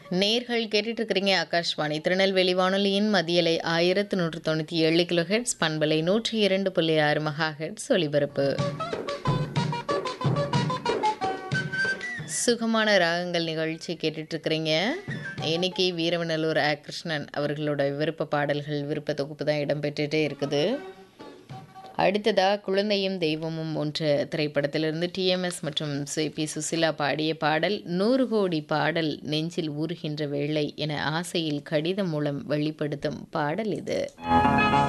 நேர்கள் கேட்டுட்டு இருக்கிறீங்க ஆகாஷ்வாணி திருநெல்வேலி வானொலியின் மதியலை ஆயிரத்து நூற்று தொண்ணூற்றி ஏழு கிலோ ஹெட்ஸ் பண்பலை நூற்றி இரண்டு புள்ளி ஆறு மகா ஹெட்ஸ் ஒலிபரப்பு சுகமான ராகங்கள் நிகழ்ச்சி கேட்டுட்டு இருக்கிறீங்க இன்னைக்கு வீரவநல்லூர் ஆ கிருஷ்ணன் அவர்களோட விருப்ப பாடல்கள் விருப்ப தொகுப்பு தான் இடம்பெற்றுட்டே இருக்குது அடுத்ததா குழந்தையும் தெய்வமும் ஒன்று திரைப்படத்திலிருந்து டிஎம்எஸ் மற்றும் பி சுசிலா பாடிய பாடல் நூறு கோடி பாடல் நெஞ்சில் ஊறுகின்ற வேளை என ஆசையில் கடிதம் மூலம் வெளிப்படுத்தும் பாடல் இது